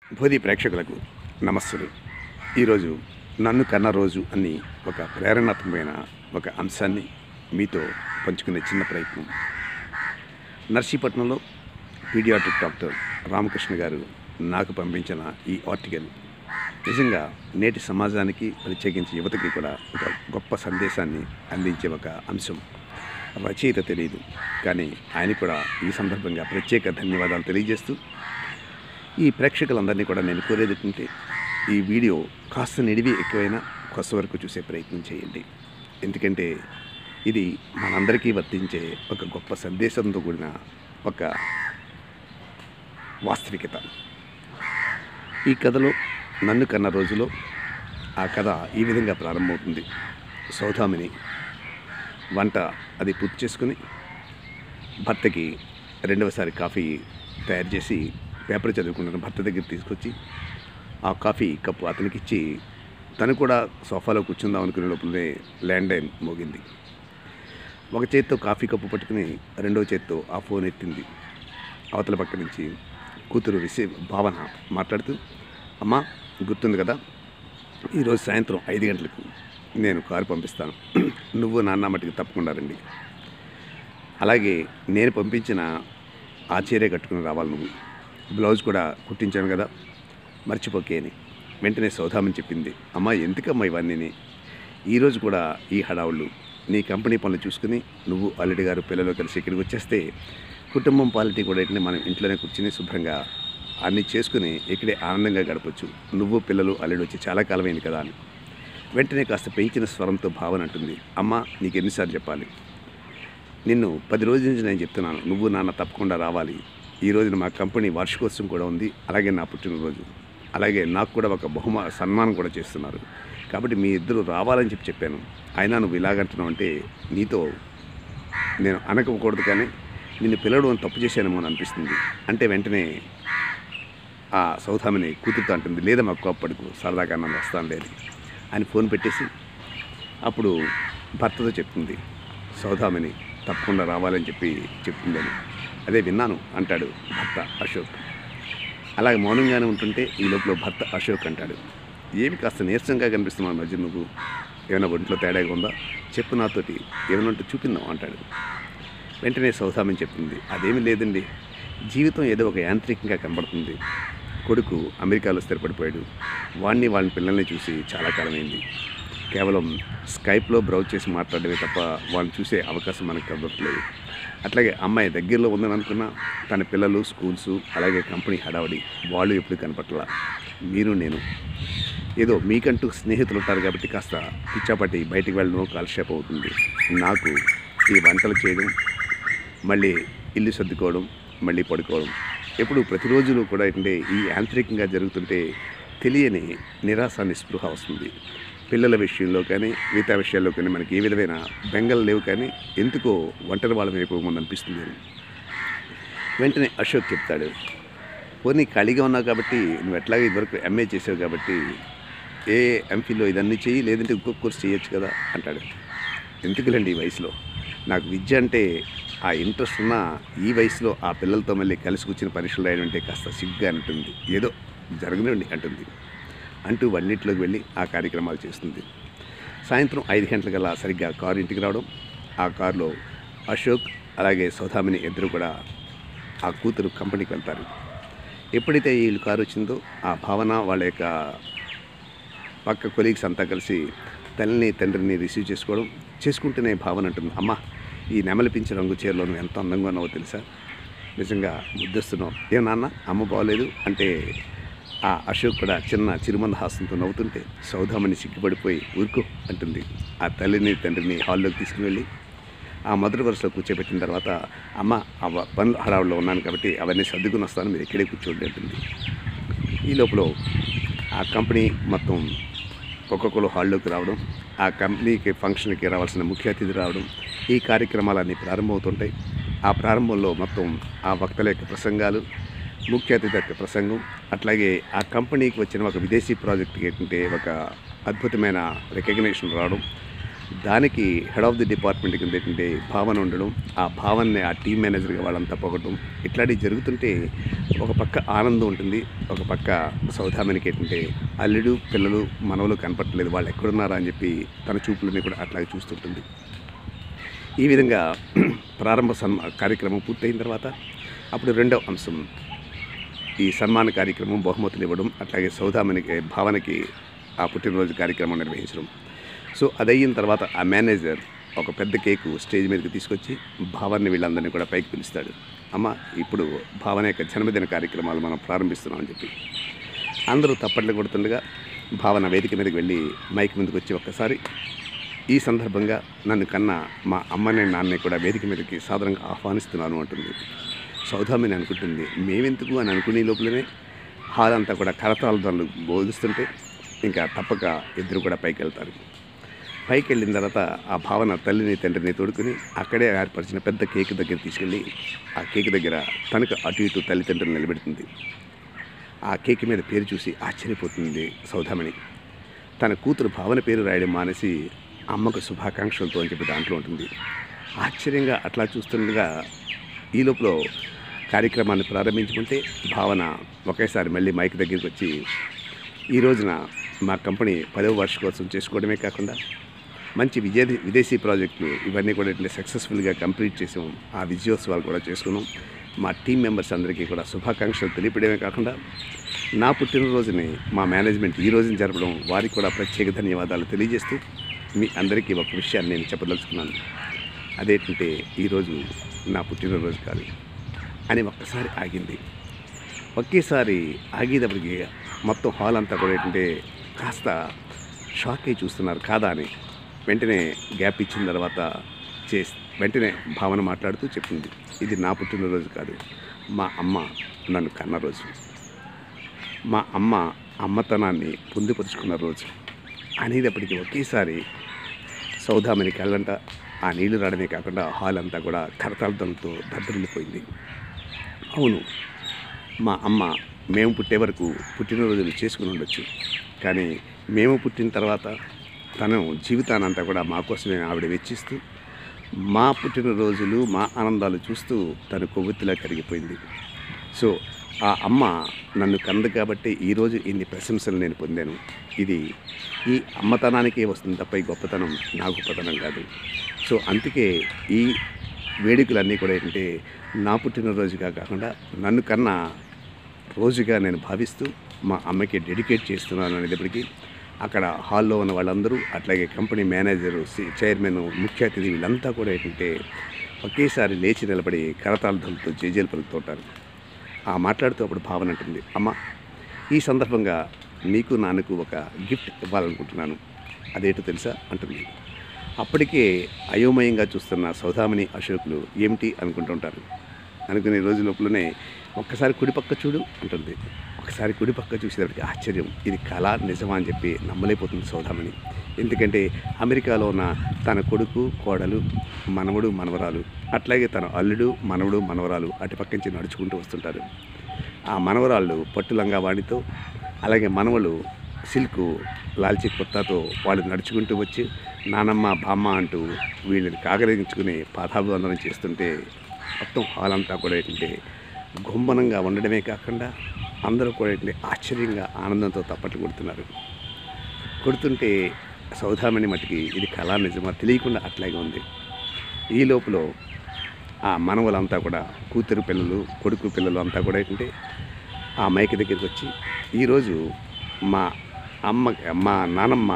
భోది ప్రేక్షకులకు నమస్సులు ఈరోజు నన్ను కన్న రోజు అని ఒక ప్రేరణాత్మకమైన ఒక అంశాన్ని మీతో పంచుకునే చిన్న ప్రయత్నం నర్సీపట్నంలో పీడియాట్రిక్ డాక్టర్ రామకృష్ణ గారు నాకు పంపించిన ఈ ఆర్టికల్ నిజంగా నేటి సమాజానికి ప్రత్యేకించి యువతకి కూడా ఒక గొప్ప సందేశాన్ని అందించే ఒక అంశం రచయిత తెలియదు కానీ ఆయన కూడా ఈ సందర్భంగా ప్రత్యేక ధన్యవాదాలు తెలియజేస్తూ ఈ ప్రేక్షకులందరినీ కూడా నేను కోరేది ఏంటంటే ఈ వీడియో కాస్త నిడివి ఎక్కువైనా కొత్త వరకు చూసే ప్రయత్నం చేయండి ఎందుకంటే ఇది మనందరికీ వర్తించే ఒక గొప్ప సందేశంతో కూడిన ఒక వాస్తవికత ఈ కథలో నన్ను కన్న రోజులో ఆ కథ ఈ విధంగా ప్రారంభమవుతుంది సౌదామిని వంట అది పూర్తి చేసుకుని భర్తకి రెండవసారి కాఫీ తయారు చేసి పేపర్ చదువుకుంటున్న భర్త దగ్గర తీసుకొచ్చి ఆ కాఫీ కప్పు అతనికి ఇచ్చి తను కూడా సోఫాలో కూర్చుందాం అనుకునే లోపలనే ల్యాండ్ లైన్ మోగింది ఒక చేత్తో కాఫీ కప్పు పట్టుకుని రెండవ చేత్తో ఆ ఫోన్ ఎత్తింది అవతల పక్క నుంచి కూతురు రిసీవ్ భావన మాట్లాడుతూ అమ్మా గుర్తుంది కదా ఈరోజు సాయంత్రం ఐదు గంటలకు నేను కారు పంపిస్తాను నువ్వు నాన్న మటుకు తప్పకుండా రండి అలాగే నేను పంపించిన ఆ చీరే కట్టుకుని రావాలి నువ్వు బ్లౌజ్ కూడా కుట్టించాను కదా మర్చిపోకే అని వెంటనే సౌదామని చెప్పింది అమ్మా ఎందుకమ్మా ఇవన్నీ ఈరోజు కూడా ఈ హడావుళ్ళు నీ కంపెనీ పనులు చూసుకుని నువ్వు అల్లుడి గారు పిల్లలు కలిసి ఇక్కడికి వచ్చేస్తే కుటుంబం పాలిటీ కూడా ఏంటంటే మనం ఇంట్లోనే కూర్చుని శుభ్రంగా అన్నీ చేసుకుని ఇక్కడే ఆనందంగా గడపచ్చు నువ్వు పిల్లలు అల్లుడు వచ్చి చాలా కాలమైంది కదా అని వెంటనే కాస్త పెంచిన స్వరంతో భావన అంటుంది అమ్మ నీకు ఎన్నిసార్లు చెప్పాలి నిన్ను పది రోజుల నుంచి నేను చెప్తున్నాను నువ్వు నాన్న తప్పకుండా రావాలి ఈ రోజున మా కంపెనీ వార్షికోత్సవం కూడా ఉంది అలాగే నా పుట్టినరోజు అలాగే నాకు కూడా ఒక బహుమా సన్మానం కూడా చేస్తున్నారు కాబట్టి మీ ఇద్దరు రావాలని చెప్పి చెప్పాను అయినా నువ్వు ఇలాగంటున్నావు అంటే నీతో నేను అనకపోకూడదు కానీ నిన్ను పిలవడం తప్పు చేశానేమో అని అనిపిస్తుంది అంటే వెంటనే ఆ సౌధామిని కూతురుతో అంటుంది లేదా మాకు కోప్పడుకు సరదాగా నన్ను వస్తాను లేదు అని ఫోన్ పెట్టేసి అప్పుడు భర్తతో చెప్తుంది సౌదామిని తప్పకుండా రావాలని చెప్పి చెప్తుందని అదే విన్నాను అంటాడు భర్త అశోక్ అలాగే మౌనంగానే ఉంటుంటే ఈ లోపల భర్త అశోక్ అంటాడు ఏమి కాస్త నీరసంగా కనిపిస్తున్నావు మధ్య నువ్వు ఏమైనా ఒంట్లో తేడాగా ఉందా చెప్పు నాతోటి ఏమైనా ఉంటే చూపిందాం అంటాడు వెంటనే సౌదామని చెప్తుంది అదేమీ లేదండి జీవితం ఏదో ఒక యాంత్రికంగా కనబడుతుంది కొడుకు అమెరికాలో స్థిరపడిపోయాడు వాడిని వాళ్ళ పిల్లల్ని చూసి చాలా కాలమైంది కేవలం స్కైప్లో బ్రౌజ్ చేసి మాట్లాడమే తప్ప వాళ్ళని చూసే అవకాశం మనకు కనబడట్లేదు అట్లాగే అమ్మాయి దగ్గరలో ఉందని అనుకున్నా తన పిల్లలు స్కూల్స్ అలాగే కంపెనీ హడావడి వాళ్ళు ఎప్పుడు కనపట్ల మీరు నేను ఏదో మీకంటూ స్నేహితులు ఉంటారు కాబట్టి కాస్త పిచ్చాపట్టి బయటికి వెళ్ళడం కాలక్షేపం అవుతుంది నాకు ఈ వంటలు చేయడం మళ్ళీ ఇల్లు సర్దుకోవడం మళ్ళీ పడుకోవడం ఎప్పుడు ప్రతిరోజులు కూడా ఏంటంటే ఈ యాంత్రికంగా జరుగుతుంటే తెలియని నిరాశ నిస్పృహ వస్తుంది పిల్లల విషయంలో కానీ మిగతా విషయాల్లో కానీ మనకి ఏ విధమైన బెంగలు లేవు కానీ ఎందుకో ఒంటరి వాళ్ళ అయిపోమని అనిపిస్తుంది అని వెంటనే అశోక్ చెప్తాడు పోనీ ఖాళీగా ఉన్నావు కాబట్టి నువ్వు ఎట్లాగో ఇదివరకు ఎంఏ చేసావు కాబట్టి ఏ ఎంఫిల్లో ఇదన్నీ చెయ్యి లేదంటే ఇంకొక కోర్స్ చేయొచ్చు కదా అంటాడు ఎందుకులేండి ఈ వయసులో నాకు విద్య అంటే ఆ ఇంట్రెస్ట్ ఉన్న ఈ వయసులో ఆ పిల్లలతో మళ్ళీ కలిసి కూర్చుని పరీక్షలు రాయడం అంటే కాస్త సిగ్గా అంటుంది ఏదో జరగనివ్వండి అంటుంది అంటూ వన్నింటిలోకి వెళ్ళి ఆ కార్యక్రమాలు చేస్తుంది సాయంత్రం ఐదు గంటలకల్లా సరిగ్గా కారు ఇంటికి రావడం ఆ కారులో అశోక్ అలాగే సౌదామిని ఇద్దరు కూడా ఆ కూతురు కంపెనీకి వెళ్తారు ఎప్పుడైతే వీళ్ళు కారు వచ్చిందో ఆ భావన వాళ్ళ యొక్క పక్క కొలీగ్స్ అంతా కలిసి తల్లిని తండ్రిని రిసీవ్ చేసుకోవడం చేసుకుంటేనే భావన అంటుంది అమ్మ ఈ నెమలిపించే రంగు చీరలో నువ్వు ఎంత అందంగా ఉన్నావో తెలుసా నిజంగా ముద్దస్తున్నావు ఏం నాన్న అమ్మ బాగోలేదు అంటే ఆ అశోక్ కూడా చిన్న చిరుమంద హాసంతో నవ్వుతుంటే సౌదామని సిగ్గుపడిపోయి ఊరుకో అంటుంది ఆ తల్లిని తండ్రిని హాల్లోకి తీసుకుని వెళ్ళి ఆ మొదటి వరుసలో కూర్చోబెట్టిన తర్వాత అమ్మ ఆ పనులు హడావుల్లో ఉన్నాను కాబట్టి అవన్నీ సర్దుకుని వస్తాను మీరు ఇక్కడే కూర్చోండి అంటుంది ఈ లోపల ఆ కంపెనీ మొత్తం ఒక్కొక్కరు హాల్లోకి రావడం ఆ కంపెనీకి ఫంక్షన్కి రావాల్సిన ముఖ్య అతిథి రావడం ఈ కార్యక్రమాలన్నీ ప్రారంభమవుతుంటాయి ఆ ప్రారంభంలో మొత్తం ఆ వక్తల యొక్క ప్రసంగాలు ముఖ్య అతిథి యొక్క ప్రసంగం అట్లాగే ఆ కంపెనీకి వచ్చిన ఒక విదేశీ ప్రాజెక్ట్కి ఏంటంటే ఒక అద్భుతమైన రికగ్నేషన్ రావడం దానికి హెడ్ ఆఫ్ ది డిపార్ట్మెంట్ కింద ఏంటంటే భావన ఉండడం ఆ భావనని ఆ టీం మేనేజర్గా వాళ్ళంతా పొగటం ఇట్లాంటివి జరుగుతుంటే ఒక పక్క ఆనందం ఉంటుంది ఒక పక్క సౌదామనికి ఏంటంటే అల్లుడు పిల్లలు మనవలు కనపడట్లేదు వాళ్ళు ఎక్కడున్నారా అని చెప్పి తన చూపులని కూడా అట్లాగే చూస్తుంటుంది ఈ విధంగా ప్రారంభ సన్మా కార్యక్రమం పూర్తయిన తర్వాత అప్పుడు రెండవ అంశం ఈ సన్మాన కార్యక్రమం బహుమతులు ఇవ్వడం అట్లాగే సౌదామనికి భావనకి ఆ పుట్టినరోజు కార్యక్రమం నిర్వహించడం సో అది అయిన తర్వాత ఆ మేనేజర్ ఒక పెద్ద కేకు స్టేజ్ మీదకి తీసుకొచ్చి భావాన్ని వీళ్ళందరినీ కూడా పైకి పిలుస్తాడు అమ్మ ఇప్పుడు భావన యొక్క జన్మదిన కార్యక్రమాలు మనం ప్రారంభిస్తున్నామని చెప్పి అందరూ తప్పట్లు కొడుతుండగా భావన వేదిక మీదకి వెళ్ళి మైక్ ముందుకు వచ్చి ఒక్కసారి ఈ సందర్భంగా నన్ను కన్నా మా అమ్మని నాన్నని కూడా వేదిక మీదకి సాధారణంగా ఆహ్వానిస్తున్నాను అంటుంది సౌదామిని అనుకుంటుంది మేమెందుకు అని అనుకునే లోపలనే హాల్ అంతా కూడా కరతాల ధరలు బోధిస్తుంటే ఇంకా తప్పక ఇద్దరు కూడా పైకి వెళ్తారు పైకి వెళ్ళిన తర్వాత ఆ భావన తల్లిని తండ్రిని తోడుకుని అక్కడే ఏర్పరిచిన పెద్ద కేక్ దగ్గర తీసుకెళ్ళి ఆ కేక్ దగ్గర తనకు అటు ఇటు తల్లిదండ్రులు నిలబెడుతుంది ఆ కేక్ మీద పేరు చూసి ఆశ్చర్యపోతుంది సౌదామణి తన కూతురు భావన పేరు రాయడం మానేసి అమ్మకు శుభాకాంక్షలతో అని చెప్పి దాంట్లో ఉంటుంది ఆశ్చర్యంగా అట్లా చూస్తుండగా ఈ లోపల కార్యక్రమాన్ని ప్రారంభించుకుంటే భావన ఒకేసారి మళ్ళీ మైక్ దగ్గరికి వచ్చి ఈ రోజున మా కంపెనీ పదవ వార్షికోత్సవం చేసుకోవడమే కాకుండా మంచి విజయ విదేశీ ప్రాజెక్టులు ఇవన్నీ కూడా ఇట్లా సక్సెస్ఫుల్గా కంప్లీట్ చేసాం ఆ విజయోత్సవాలు కూడా చేసుకున్నాం మా టీం మెంబర్స్ అందరికీ కూడా శుభాకాంక్షలు తెలియపడమే కాకుండా నా పుట్టినరోజుని మా మేనేజ్మెంట్ ఈ రోజున జరపడం వారికి కూడా ప్రత్యేక ధన్యవాదాలు తెలియజేస్తూ మీ అందరికీ ఒక విషయాన్ని నేను చెప్పదలుచుకున్నాను అదేంటంటే ఈరోజు నా పుట్టినరోజు కాదు అని ఒక్కసారి ఆగింది ఒకేసారి ఆగేటప్పటికి మొత్తం హాల్ అంతా కూడా ఏంటంటే కాస్త షాక్ అయి చూస్తున్నారు కాదా అని వెంటనే గ్యాప్ ఇచ్చిన తర్వాత చేసి వెంటనే భావన మాట్లాడుతూ చెప్పింది ఇది నా పుట్టినరోజు కాదు మా అమ్మ నన్ను కన్న రోజు మా అమ్మ అమ్మతనాన్ని పొందుపరుచుకున్న రోజు అనేటప్పటికీ ఒకేసారి సౌదామని కళ్ళంట ఆ నీళ్లు రావడమే కాకుండా హాల్ అంతా కూడా కరతాళంతో దద్దరిల్లిపోయింది అవును మా అమ్మ మేము పుట్టే వరకు పుట్టినరోజులు చేసుకుని ఉండొచ్చు కానీ మేము పుట్టిన తర్వాత తను జీవితానంతా కూడా మా కోసమే ఆవిడ వెచ్చిస్తూ మా పుట్టినరోజులు మా ఆనందాలు చూస్తూ తను కొవ్వొత్తిలా కరిగిపోయింది సో ఆ అమ్మ నన్ను కంది కాబట్టి ఈరోజు ఇన్ని ప్రశంసలు నేను పొందాను ఇది ఈ అమ్మతనానికే వస్తుంది తప్ప ఈ గొప్పతనం నా గొప్పతనం కాదు సో అందుకే ఈ వేడుకలన్నీ కూడా ఏంటంటే నా పుట్టినరోజుగా కాకుండా నన్ను కన్నా రోజుగా నేను భావిస్తూ మా అమ్మకి డెడికేట్ చేస్తున్నాను అనేటప్పటికీ అక్కడ హాల్లో ఉన్న వాళ్ళందరూ అట్లాగే కంపెనీ మేనేజరు సి- చైర్మన్ ముఖ్య అతిథి వీళ్ళంతా కూడా ఏంటంటే ఒకేసారి లేచి నిలబడి కరతాళాలతో జేజేలు పలుకుతుంటారు ఆ మాట్లాడుతూ అప్పుడు భావన అంటుంది అమ్మ ఈ సందర్భంగా నీకు నాన్నకు ఒక గిఫ్ట్ ఇవ్వాలనుకుంటున్నాను అదేంటో తెలుసా అంటుంది అప్పటికే అయోమయంగా చూస్తున్న సౌదామిని అశోకులు ఏమిటి అనుకుంటుంటారు అనుకునే రోజు లోపలనే ఒక్కసారి కుడిపక్క చూడు అంటుంది ఒకసారి కుడిపక్క చూసేటప్పటికి ఆశ్చర్యం ఇది కళ నిజమా అని చెప్పి నమ్మలేకపోతుంది సౌదామణి ఎందుకంటే అమెరికాలో ఉన్న తన కొడుకు కోడలు మనవడు మనవరాలు అట్లాగే తన అల్లుడు మనవడు మనవరాలు అటుపక్క నుంచి నడుచుకుంటూ వస్తుంటారు ఆ మనవరాళ్ళు పట్టు లంగా వాడితో అలాగే మనవలు సిల్క్ లాల్చి కుర్తాతో వాళ్ళు నడుచుకుంటూ వచ్చి నానమ్మ బామ్మ అంటూ వీళ్ళని కాగరించుకుని పాదాభివందనం చేస్తుంటే మొత్తం హాల్ అంతా కూడా ఏంటంటే గుంభనంగా ఉండడమే కాకుండా అందరూ కూడా ఏంటంటే ఆశ్చర్యంగా ఆనందంతో తప్పట్లు కొడుతున్నారు కొడుతుంటే సౌదామణి మటుకి ఇది కళా నిజమా తెలియకుండా అట్లాగే ఉంది ఈ లోపల ఆ మనవలంతా కూడా కూతురు పిల్లలు కొడుకు పిల్లలు అంతా కూడా ఏంటంటే ఆ మైక్ దగ్గరికి వచ్చి ఈరోజు మా అమ్మ మా నానమ్మ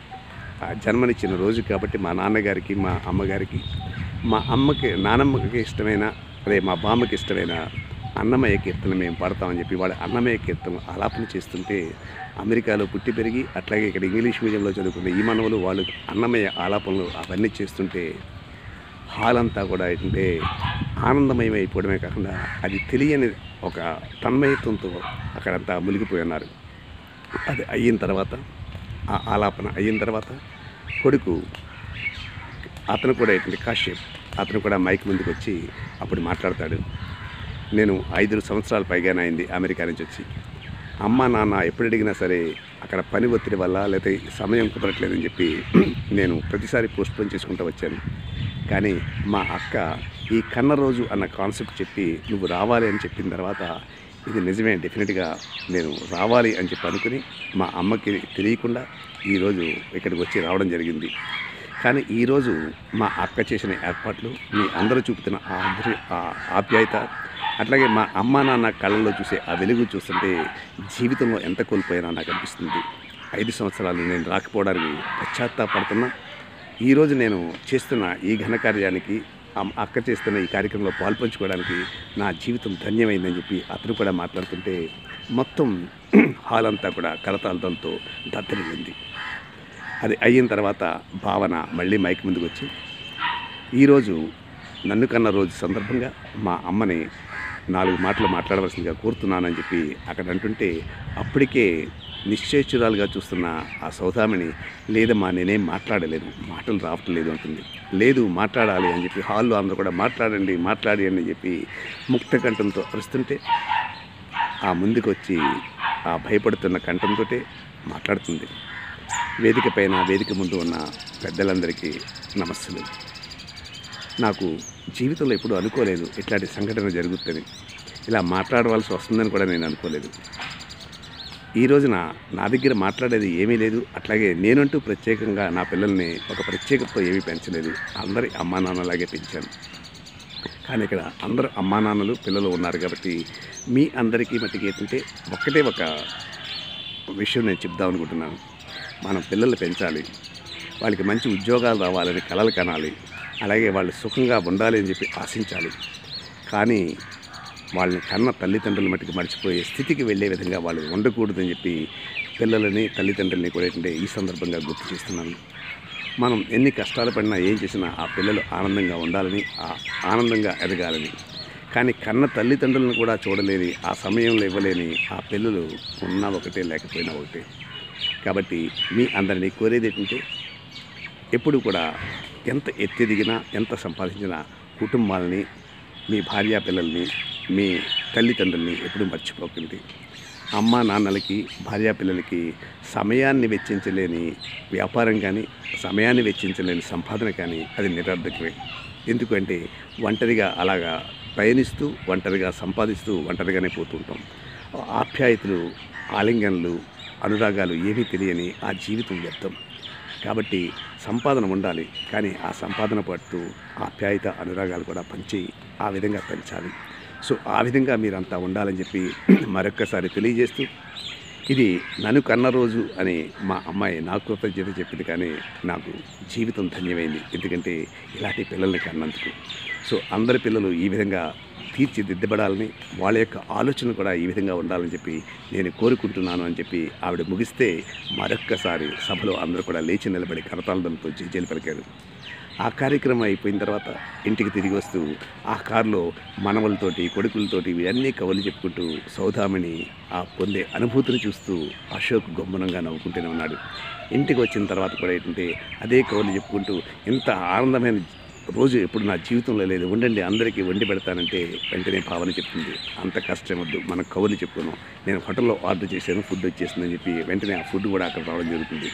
ఆ జన్మనిచ్చిన రోజు కాబట్టి మా నాన్నగారికి మా అమ్మగారికి మా అమ్మకి నానమ్మకి ఇష్టమైన అదే మా బామ్మకి ఇష్టమైన అన్నమయ్య కీర్తన మేము పాడతామని చెప్పి వాళ్ళ అన్నమయ్య కీర్తన ఆలాపన చేస్తుంటే అమెరికాలో పుట్టి పెరిగి అట్లాగే ఇక్కడ ఇంగ్లీష్ మీడియంలో చదువుకున్న ఈ మనవలు వాళ్ళు అన్నమయ్య ఆలాపనలు అవన్నీ చేస్తుంటే హాల్ అంతా కూడా ఏంటంటే ఆనందమయం అయిపోవడమే కాకుండా అది తెలియని ఒక తన్మయత్వంతో అక్కడంతా మునిగిపోయి ఉన్నారు అది అయిన తర్వాత ఆ ఆలాపన అయిన తర్వాత కొడుకు అతను కూడా ఏంటంటే కాశ్యప్ అతను కూడా మైక్ ముందుకు వచ్చి అప్పుడు మాట్లాడతాడు నేను ఐదు సంవత్సరాల పైగానే అయింది అమెరికా నుంచి వచ్చి అమ్మ నాన్న ఎప్పుడు అడిగినా సరే అక్కడ పని ఒత్తిడి వల్ల లేకపోతే సమయం కుదరట్లేదని చెప్పి నేను ప్రతిసారి పోస్ట్ పోన్ చేసుకుంటూ వచ్చాను కానీ మా అక్క ఈ కన్న రోజు అన్న కాన్సెప్ట్ చెప్పి నువ్వు రావాలి అని చెప్పిన తర్వాత ఇది నిజమే డెఫినెట్గా నేను రావాలి అని చెప్పి అనుకుని మా అమ్మకి తెలియకుండా ఈరోజు ఇక్కడికి వచ్చి రావడం జరిగింది కానీ ఈరోజు మా అక్క చేసిన ఏర్పాట్లు మీ అందరూ చూపుతున్న ఆ ఆదరి- ఆ ఆప్యాయత అట్లాగే మా అమ్మ నాన్న కళ్ళల్లో చూసే ఆ వెలుగు చూస్తుంటే జీవితంలో ఎంత కోల్పోయినా నాకు అనిపిస్తుంది ఐదు సంవత్సరాలు నేను రాకపోవడానికి పశ్చాత్తాపడుతున్నా ఈరోజు నేను చేస్తున్న ఈ ఘనకార్యానికి అమ్- అక్క చేస్తున్న ఈ కార్యక్రమంలో పాల్పంచుకోవడానికి నా జీవితం ధన్యమైందని చెప్పి అతను కూడా మాట్లాడుతుంటే మొత్తం హాల్ అంతా కూడా కరతాలతో దద్దరిల్లింది అది అయిన తర్వాత భావన మళ్ళీ మైక్ ముందుకు వచ్చి ఈరోజు నన్ను కన్న రోజు సందర్భంగా మా అమ్మని నాలుగు మాటలు మాట్లాడవలసిందిగా కోరుతున్నానని చెప్పి అక్కడ అంటుంటే అప్పటికే నిశ్చయచురాలుగా చూస్తున్న ఆ సౌదామిని లేదమ్మా నేనేం మాట్లాడలేదు మాటలు రావటం లేదు అంటుంది లేదు మాట్లాడాలి అని చెప్పి హాల్లో అందరూ కూడా మాట్లాడండి మాట్లాడి అని చెప్పి ముక్త కంఠంతో అరుస్తుంటే ఆ ముందుకు వచ్చి ఆ భయపడుతున్న కంఠంతో మాట్లాడుతుంది వేదిక పైన వేదిక ముందు ఉన్న పెద్దలందరికీ నమస్సులు నాకు జీవితంలో ఎప్పుడూ అనుకోలేదు ఇట్లాంటి సంఘటన జరుగుతుంది ఇలా మాట్లాడవలసి వస్తుందని కూడా నేను అనుకోలేదు ఈ రోజున నా దగ్గర మాట్లాడేది ఏమీ లేదు అట్లాగే నేనంటూ ప్రత్యేకంగా నా పిల్లల్ని ఒక ప్రత్యేకతతో ఏమీ పెంచలేదు అందరి అమ్మా నాన్నలాగే పెంచాను కానీ ఇక్కడ అందరు అమ్మా నాన్నలు పిల్లలు ఉన్నారు కాబట్టి మీ అందరికీ మట్టికి ఏంటంటే ఒక్కటే ఒక విషయం నేను చెప్దాం అనుకుంటున్నాను మనం పిల్లలు పెంచాలి వాళ్ళకి మంచి ఉద్యోగాలు రావాలని కలలు కనాలి అలాగే వాళ్ళు సుఖంగా ఉండాలి అని చెప్పి ఆశించాలి కానీ వాళ్ళని కన్న తల్లిదండ్రుల మట్టుకు మర్చిపోయే స్థితికి వెళ్ళే విధంగా వాళ్ళు ఉండకూడదని చెప్పి పిల్లలని తల్లిదండ్రులని కూడా ఏంటంటే ఈ సందర్భంగా గుర్తు చేస్తున్నాను మనం ఎన్ని కష్టాలు పడినా ఏం చేసినా ఆ పిల్లలు ఆనందంగా ఉండాలని ఆ ఆనందంగా ఎదగాలని కానీ కన్న తల్లిదండ్రులను కూడా చూడలేని ఆ సమయంలో ఇవ్వలేని ఆ పిల్లలు ఉన్నా ఒకటే లేకపోయినా ఒకటే కాబట్టి మీ అందరినీ కోరేది ఏంటంటే ఎప్పుడు కూడా ఎంత ఎత్తెదిగినా ఎంత సంపాదించినా కుటుంబాలని మీ భార్యా పిల్లల్ని మీ తల్లిదండ్రుల్ని ఎప్పుడు మర్చిపోకండి అమ్మ నాన్నలకి భార్యా పిల్లలకి సమయాన్ని వెచ్చించలేని వ్యాపారం కానీ సమయాన్ని వెచ్చించలేని సంపాదన కానీ అది నిరర్ధకమే ఎందుకంటే ఒంటరిగా అలాగా పయనిస్తూ ఒంటరిగా సంపాదిస్తూ ఒంటరిగానే పోతుంటాం ఆప్యాయతలు ఆలింగనలు అనురాగాలు ఏమీ తెలియని ఆ జీవితం వ్యర్థం కాబట్టి సంపాదన ఉండాలి కానీ ఆ సంపాదన పట్టు ఆప్యాయత అనురాగాలు కూడా పంచి ఆ విధంగా పెంచాలి సో ఆ విధంగా మీరంతా ఉండాలని చెప్పి మరొక్కసారి తెలియజేస్తూ ఇది నన్ను కన్న రోజు అని మా అమ్మాయి నాకు కృతజ్ఞత చెప్పింది కానీ నాకు జీవితం ధన్యమైంది ఎందుకంటే ఇలాంటి పిల్లల్ని కన్నందుకు సో అందరి పిల్లలు ఈ విధంగా తీర్చిదిద్దబడాలని వాళ్ళ యొక్క ఆలోచన కూడా ఈ విధంగా ఉండాలని చెప్పి నేను కోరుకుంటున్నాను అని చెప్పి ఆవిడ ముగిస్తే మరొక్కసారి సభలో అందరూ కూడా లేచి నిలబడి కరతాళంతో జేజేలు పలికారు ఆ కార్యక్రమం అయిపోయిన తర్వాత ఇంటికి తిరిగి వస్తూ ఆ కారులో మనవలతోటి కొడుకులతోటి ఇవన్నీ కవులు చెప్పుకుంటూ సౌదామిని ఆ పొందే అనుభూతిని చూస్తూ అశోక్ గొమ్మనంగా నవ్వుకుంటూనే ఉన్నాడు ఇంటికి వచ్చిన తర్వాత కూడా ఏంటంటే అదే కవులు చెప్పుకుంటూ ఇంత ఆనందమైన రోజు ఎప్పుడు నా జీవితంలో లేదు ఉండండి అందరికీ వండి పెడతానంటే వెంటనే భావన చెప్తుంది అంత కష్టం వద్దు మన కవులు చెప్పుకున్నాం నేను హోటల్లో ఆర్డర్ చేశాను ఫుడ్ వచ్చేసిందని చెప్పి వెంటనే ఆ ఫుడ్ కూడా అక్కడ రావడం జరుగుతుంది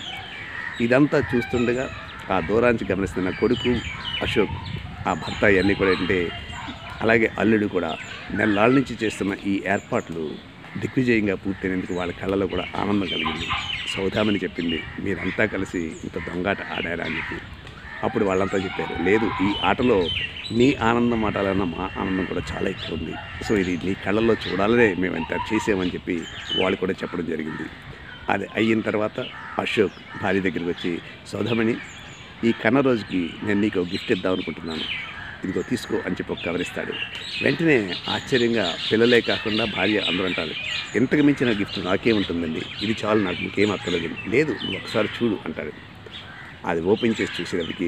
ఇదంతా చూస్తుండగా ఆ దూరానికి గమనిస్తున్న కొడుకు అశోక్ ఆ భర్త ఇవన్నీ కూడా ఏంటంటే అలాగే అల్లుడు కూడా నెలలాళ్ళ నుంచి చేస్తున్న ఈ ఏర్పాట్లు దిగ్విజయంగా పూర్తయినందుకు వాళ్ళ కళ్ళలో కూడా ఆనందం కలిగింది సౌదామని చెప్పింది మీరంతా కలిసి ఇంత దొంగాట ఆడారా అని చెప్పి అప్పుడు వాళ్ళంతా చెప్పారు లేదు ఈ ఆటలో నీ ఆనందం ఆటాలన్న మా ఆనందం కూడా చాలా ఎక్కువ ఉంది సో ఇది నీ కళ్ళల్లో చూడాలనే మేము ఎంత చేసామని చెప్పి వాళ్ళు కూడా చెప్పడం జరిగింది అది అయిన తర్వాత అశోక్ భార్య దగ్గరికి వచ్చి సౌధమణి ఈ కన్న రోజుకి నేను నీకు ఒక గిఫ్ట్ ఇద్దాం అనుకుంటున్నాను ఇదిగో తీసుకో అని చెప్పి ఒక కవర్ ఇస్తాడు వెంటనే ఆశ్చర్యంగా పిల్లలే కాకుండా భార్య అందరూ అంటారు ఎంతకు మించిన గిఫ్ట్ నాకే ఉంటుందండి ఇది చాలు నాకు ఇంకేం అక్కర్లేదు లేదు నువ్వు ఒకసారి చూడు అంటాడు అది ఓపెన్ చేసి చూసేసరికి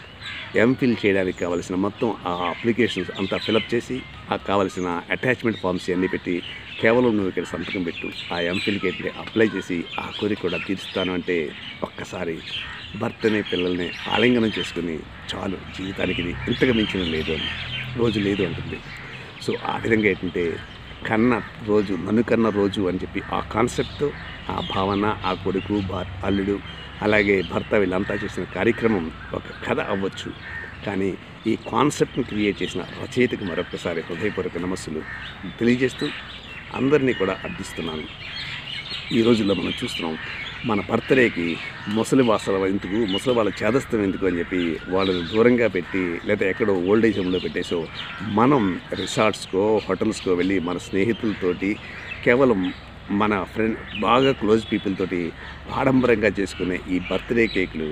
ఎంఫిల్ చేయడానికి కావాల్సిన మొత్తం ఆ అప్లికేషన్స్ అంతా ఫిలప్ చేసి ఆ కావాల్సిన అటాచ్మెంట్ ఫామ్స్ అన్నీ పెట్టి కేవలం నువ్వు ఇక్కడ సంతకం పెట్టు ఆ ఎంఫిల్కి అయితే అప్లై చేసి ఆ కోరిక కూడా తీరుస్తాను అంటే ఒక్కసారి భర్తని పిల్లల్ని ఆలింగనం చేసుకుని చాలు జీవితానికి ఇది ఇంతకు మించిన లేదు అని రోజు లేదు అంటుంది సో ఆ విధంగా ఏంటంటే కన్న రోజు నన్ను కన్న రోజు అని చెప్పి ఆ కాన్సెప్ట్తో ఆ భావన ఆ కొడుకు భా అల్లుడు అలాగే భర్త వీళ్ళంతా చేసిన కార్యక్రమం ఒక కథ అవ్వచ్చు కానీ ఈ కాన్సెప్ట్ని క్రియేట్ చేసిన రచయితకు మరొకసారి హృదయపూర్వక నమస్సులు తెలియజేస్తూ అందరినీ కూడా అర్థిస్తున్నాను ఈ రోజుల్లో మనం చూస్తున్నాం మన బర్త్డేకి ముసలి వాసన ఎందుకు ముసలి వాళ్ళ చేదస్తం ఎందుకు అని చెప్పి వాళ్ళని దూరంగా పెట్టి లేదా ఎక్కడో ఓల్డ్ ఏజ్ హోమ్లో పెట్టేసో మనం రిసార్ట్స్కో హోటల్స్కో వెళ్ళి మన స్నేహితులతోటి కేవలం మన ఫ్రెండ్ బాగా క్లోజ్ పీపుల్ తోటి ఆడంబరంగా చేసుకునే ఈ బర్త్డే కేకులు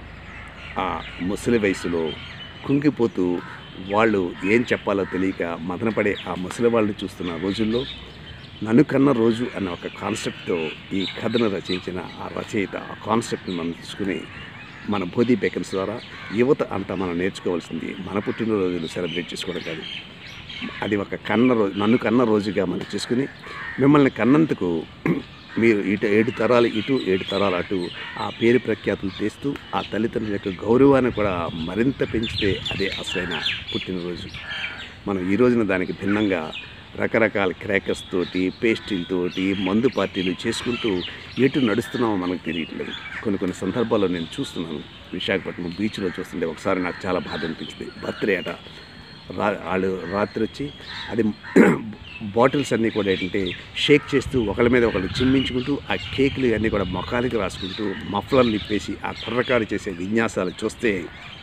ఆ ముసలి వయసులో కుంగిపోతూ వాళ్ళు ఏం చెప్పాలో తెలియక మదనపడే ఆ ముసలి వాళ్ళని చూస్తున్న రోజుల్లో నన్ను కన్న రోజు అన్న ఒక కాన్సెప్ట్తో ఈ కథను రచించిన ఆ రచయిత ఆ కాన్సెప్ట్ని మనం తీసుకుని మన బోధి బేకన్స్ ద్వారా యువత అంతా మనం నేర్చుకోవాల్సింది మన పుట్టినరోజులు సెలబ్రేట్ చేసుకోవడం కాదు అది ఒక కన్న రోజు నన్ను కన్న రోజుగా మనం చేసుకుని మిమ్మల్ని కన్నందుకు మీరు ఇటు ఏడు తరాలు ఇటు ఏడు తరాలు అటు ఆ పేరు ప్రఖ్యాతులు తెస్తూ ఆ తల్లిదండ్రుల యొక్క గౌరవాన్ని కూడా మరింత పెంచితే అదే అసలైన పుట్టినరోజు మనం ఈ రోజున దానికి భిన్నంగా రకరకాల క్రాకర్స్ తోటి పేస్ట్రీలతోటి మందు పార్టీలు చేసుకుంటూ ఎటు నడుస్తున్నామో మనకు తెలియట్లేదు కొన్ని కొన్ని సందర్భాల్లో నేను చూస్తున్నాను విశాఖపట్నం బీచ్లో చూస్తుంటే ఒకసారి నాకు చాలా బాధ అనిపించింది బర్త్డే అట రా వాళ్ళు రాత్రి వచ్చి అది బాటిల్స్ అన్నీ కూడా ఏంటంటే షేక్ చేస్తూ ఒకళ్ళ మీద ఒకళ్ళు చిమ్మించుకుంటూ ఆ కేకులు అన్నీ కూడా మొఖానికి రాసుకుంటూ మఫ్లర్లు ఇప్పేసి ఆ కుర్రకారు చేసే విన్యాసాలు చూస్తే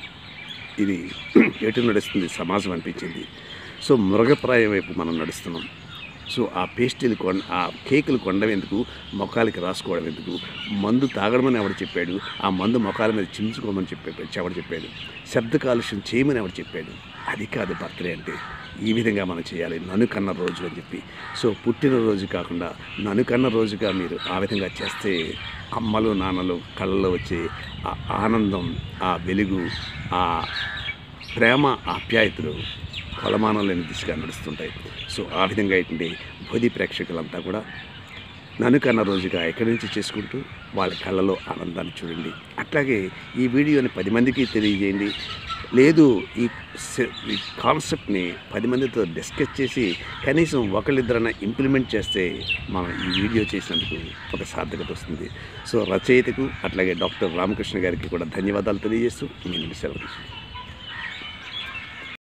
ఇది ఎటు నడుస్తుంది సమాజం అనిపించింది సో మృగప్రాయం వైపు మనం నడుస్తున్నాం సో ఆ పేస్ట్రీలు కొండ ఆ కేకులు కొండం ఎందుకు మొఖాలకి రాసుకోవడం ఎందుకు మందు తాగడమని ఎవడు చెప్పాడు ఆ మందు మొఖాల మీద చించుకోమని చెప్పాడు ఎవడు చెప్పాడు శబ్ద కాలుష్యం చేయమని ఎవడు చెప్పాడు అది కాదు బర్త్డే అంటే ఈ విధంగా మనం చేయాలి నన్ను కన్న రోజు అని చెప్పి సో పుట్టినరోజు కాకుండా నన్ను కన్న రోజుగా మీరు ఆ విధంగా చేస్తే అమ్మలు నాన్నలు కళ్ళలో వచ్చే ఆ ఆనందం ఆ వెలుగు ఆ ప్రేమ ఆప్యాయతలు కొలమానం లేని దిశగా నడుస్తుంటాయి సో ఆ విధంగా ఏంటంటే బోధి ప్రేక్షకులంతా కూడా నన్ను కన్న రోజుగా ఎక్కడి నుంచి చేసుకుంటూ వాళ్ళ కళ్ళలో ఆనందాన్ని చూడండి అట్లాగే ఈ వీడియోని పది మందికి తెలియజేయండి లేదు ఈ సె- ఈ కాన్సెప్ట్ని పది మందితో డిస్కస్ చేసి కనీసం ఒకళ్ళిద్దరైనా ఇంప్లిమెంట్ చేస్తే మనం ఈ వీడియో చేసినందుకు ఒక సార్థకత వస్తుంది సో రచయితకు అట్లాగే డాక్టర్ రామకృష్ణ గారికి కూడా ధన్యవాదాలు తెలియజేస్తూ నేను సెలవు తీసుకుంటాను.